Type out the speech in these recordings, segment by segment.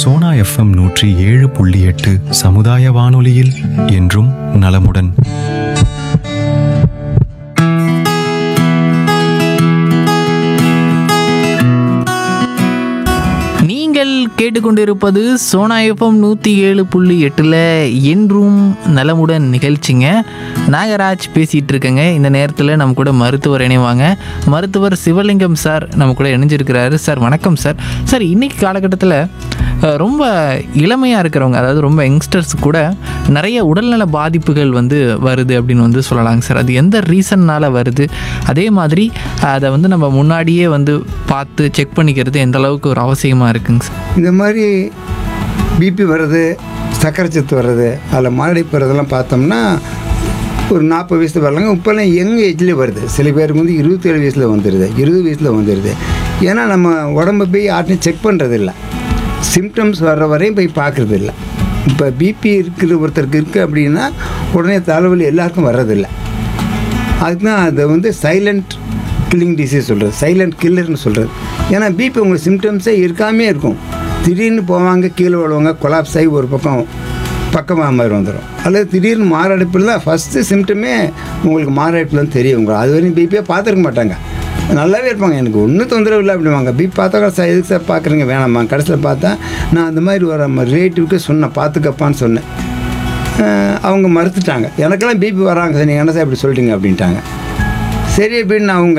Sona FM நூற்றி ஏழு புள்ளி எட்டு சமுதாய வானொலியில் என்றும் நலமுடன் நீங்கள் கேட்டுக்கொண்டிருப்பது சோனா எஃப்எம் நூற்றி ஏழு புள்ளி எட்டில் என்றும் நலமுடன் நிகழ்ச்சிங்க நாகராஜ் பேசிகிட்டு இருக்கேங்க இந்த நேரத்தில் நம்ம கூட மருத்துவர் இணைவாங்க மருத்துவர் சிவலிங்கம் சார் நம்ம கூட இணைஞ்சிருக்கிறாரு சார் வணக்கம் சார் சார் இன்னைக்கு காலகட்டத்தில் அஹ், ரொம்ப இளமையாக இருக்கிறவங்க அதாவது ரொம்ப யங்ஸ்டர்ஸ் கூட நிறைய உடல்நல பாதிப்புகள் வந்து வருது அப்படின்னு வந்து சொல்லலாங்க சார் அது எந்த ரீசன்னால் வருது அதே மாதிரி அதை வந்து நம்ம முன்னாடியே வந்து பார்த்து செக் பண்ணிக்கிறது எந்த அளவுக்கு ஒரு அவசியமாக இருக்குங்க சார் இந்த மாதிரி பிபி வர்றது சர்க்கரை சத்து வர்றது அதில் மாரடைப்பு வர்றதெல்லாம் பார்த்தோம்னா ஒரு நாற்பது வயசில் வரலாங்க இப்போல்லாம் யங் ஏஜ்லேயே வருது சில பேருக்கு வந்து இருபத்தேழு வயசில் வந்துடுது இருபது வயசில் வந்துடுது ஏன்னா நம்ம உடம்ப போய் யார்ட்டையும் செக் பண்ணுறது இல்லை சிம்டம்ஸ் வர்ற வரையும் போய் பார்க்குறது இல்லை இப்போ பிபி இருக்கிற ஒருத்தருக்கு இருக்குது அப்படின்னா உடனே தலைவலி எல்லாருக்கும் வர்றதில்லை அதுக்கு தான் அதை வந்து சைலண்ட் கில்லிங் டிசீஸ் சொல்கிறது சைலண்ட் கில்லர்னு சொல்கிறது ஏன்னா பிபி உங்களுக்கு சிம்டம்ஸே இருக்காமே இருக்கும் திடீர்னு போவாங்க கீழே விழுவாங்க கொலாப்ஸ் ஆகி ஒரு பக்கம் பக்கமாக மாதிரி வந்துடும் அல்லது திடீர்னு மாரடைப்பில் தான் ஃபஸ்ட்டு சிம்டமே உங்களுக்கு மாரடைப்பில் தான் தெரியும் உங்களுக்கு அது வரையும் பிபியே பார்த்துருக்க மாட்டாங்க நல்லாவே இருப்பாங்க எனக்கு ஒன்றும் தொந்தரவு இல்லை அப்படிவாங்க பிபி பார்த்தா சார் எதுக்கு சார் பார்க்குறீங்க வேணாம்மா கடைசியில் பார்த்தா நான் அந்த மாதிரி ஒரு ரிலேட்டிவ்க்கு சொன்னேன் பார்த்துக்கப்பான்னு சொன்னேன் அஹ் அவங்க மறுத்துட்டாங்க எனக்கெல்லாம் பிபி வராங்க சார் நீங்கள் என்ன சார் இப்படி சொல்லிட்டீங்க அப்படின்ட்டாங்க சரி அப்படின்னு அவங்க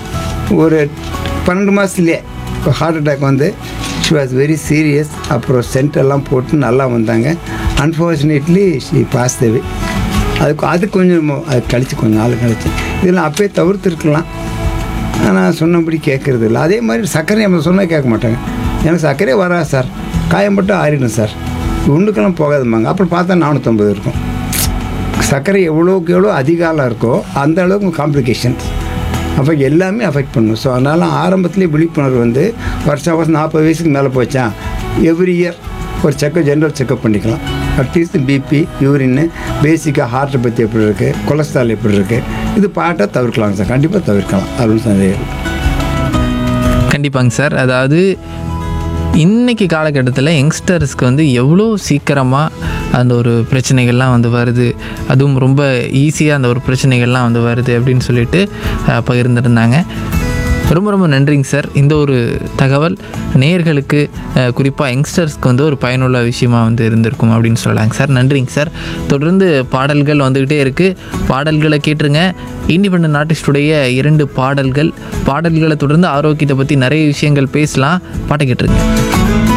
ஒரு பன்னெண்டு மாதத்துலேயே ஹார்ட் அட்டாக் வந்து ஷி வாஸ் வெரி சீரியஸ் அப்புறம் சென்ட் எல்லாம் போட்டு நல்லா வந்தாங்க அன்ஃபார்ச்சுனேட்லி ஷி பாஸ் தேவி அதுக்கு அது கொஞ்சம் அது கழிச்சு கொஞ்சம் நாள் கழிச்சு இதெல்லாம் அப்பயே தவிர்த்துருக்கலாம் ஆனால் சொன்னபடி கேட்குறது இல்லை அதே மாதிரி சர்க்கரை நம்ம சொன்னால் கேட்க மாட்டாங்க எனக்கு சர்க்கரையே வராது சார் காயம் மட்டும் ஆறிடும் சார் ஒன்றுக்கெல்லாம் போகாதும்பாங்க அப்புறம் பார்த்தா நானூற்றம்பது இருக்கும் சர்க்கரை எவ்வளோக்கு எவ்வளோ அதிகாலம் இருக்கோ அந்த அளவுக்கு காம்ப்ளிகேஷன்ஸ் அப்போ எல்லாமே அஃபெக்ட் பண்ணும் ஸோ அதனால் ஆரம்பத்துலேயே விழிப்புணர்வு வந்து வருஷம் வருஷம் நாற்பது வயசுக்கு மேலே போச்சா எவ்ரி இயர் ஒரு செக்கப் ஜென்ரல் செக்கப் பண்ணிக்கலாம் அட்லீஸ்ட் பிபி யூரின்னு பேசிக்காக ஹார்ட்டை பற்றி எப்படி இருக்குது கொலஸ்ட்ரால் எப்படி இருக்குது இது பாட்டாக தவிர்க்கலாம் சார் கண்டிப்பாக தவிர்க்கலாம் அப்படின்னு சந்தேகம் இல்லை. கண்டிப்பாங்க சார் அதாவது இன்னைக்கு காலகட்டத்தில் யங்ஸ்டர்ஸ்க்கு வந்து எவ்வளோ சீக்கிரமாக அந்த ஒரு பிரச்சனைகள்லாம் வந்து வருது அதுவும் ரொம்ப ஈஸியாக அந்த ஒரு பிரச்சனைகள்லாம் வந்து வருது அப்படின்னு சொல்லிட்டு அஹ், பகிர்ந்திருந்தாங்க ரொம்ப ரொம்ப நன்றிங்க சார் இந்த ஒரு தகவல் நேயர்களுக்கு குறிப்பாக யங்ஸ்டர்ஸ்க்கு வந்து ஒரு பயனுள்ள விஷயமா வந்து இருந்திருக்கும் அப்படின்னு சொல்லலாங்க சார் நன்றிங்க சார் தொடர்ந்து பாடல்கள் வந்துக்கிட்டே இருக்குது பாடல்களை கேட்டுருங்க இண்டிபெண்ட் ஆர்டிஸ்டுடைய இரண்டு பாடல்கள் பாடல்களை தொடர்ந்து ஆரோக்கியத்தை பற்றி நிறைய விஷயங்கள் பேசலாம் பாட்டை கேட்டுருங்க